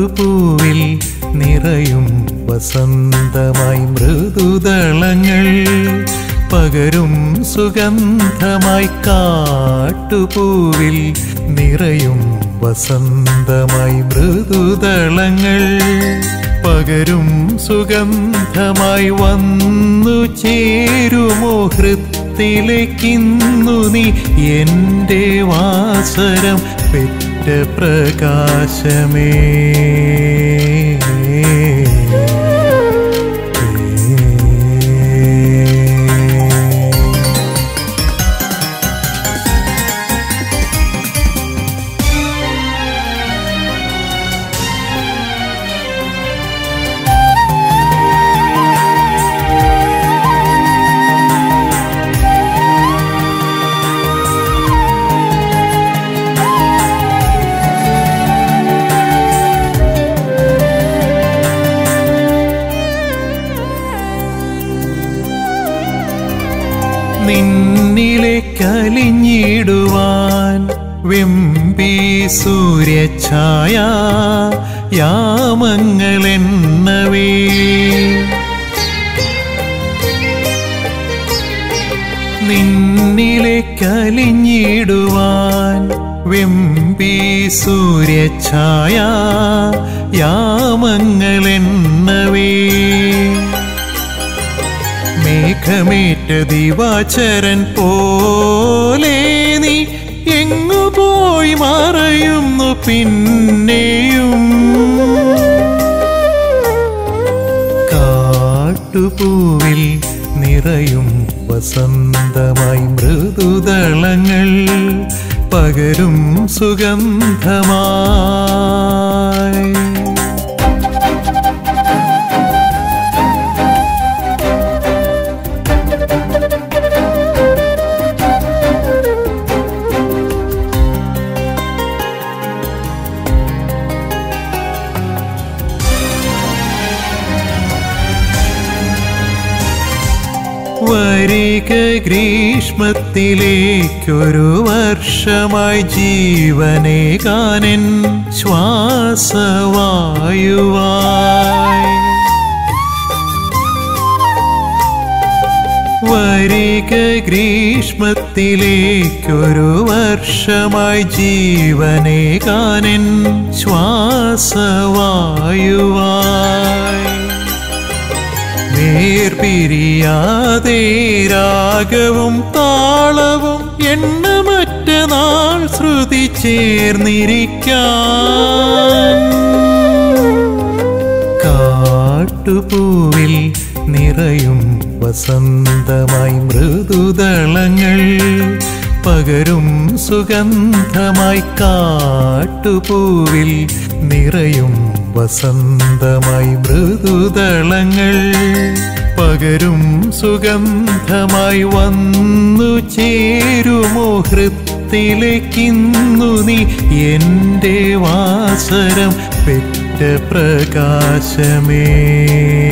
കാട്ടുപൂവിൽ നിറയും വസന്തമായി മൃദുദളങ്ങൾ പകരും സുഗന്ധമായി കാട്ടുപൂവിൽ നിറയും വസന്തമായി മൃദുദളങ്ങൾ പകരും സുഗന്ധമായി വന്നു ചേരുമോ ഹൃത്തിലേക്കിന്നു നീ എൻ്റെ വാസരം പെറ്റ പ്രകാശമേ നിന്നിലെ കലിഞ്ഞിടുവാൻ വെമ്പി സൂര്യഛായ യാമങ്ങളെന്നവേ നിന്നിലെ കലിഞ്ഞിടുവാൻ വെമ്പി സൂര്യഛായ യാമങ്ങളെന്നവേ മേഘമേറ്റ ദിവാചരൻ പോലെ നീ എങ്ങു പോയി മറയുന്നു പിന്നെയും കാട്ടുപൂവിൽ നിറയും വസന്തമായി മൃദുദളങ്ങൾ പകരും സുഗന്ധമായി വരിക ഗ്രീഷ്മത്തിലേക്കൊരു വർഷമായി ജീവനെ കാനൻ ശ്വാസവായുവായി വരിക ഗ്രീഷ്മത്തിലേക്കൊരു വർഷമായി ജീവനെ കാനൻ ശ്വാസവായുവായി വേർപിരിയാതെ രാഗവും താളവും എണ്ണമറ്റ നാൾ ശ്രുതി ചേർന്നിരിക്കാൻ കാട്ടുപൂവിൽ നിറയും വസന്തമായി മൃദുദളങ്ങൾ പകരും സുഗന്ധമായി കാട്ടുപൂവിൽ നിറയും വസന്തമായി മൃദുദളങ്ങൾ പകരും സുഗന്ധമായി വന്നു ചേരുമോ ഹൃത്തിലേക്കിന്നു നീ എൻ്റെ വാസരം പെറ്റ പ്രകാശമേ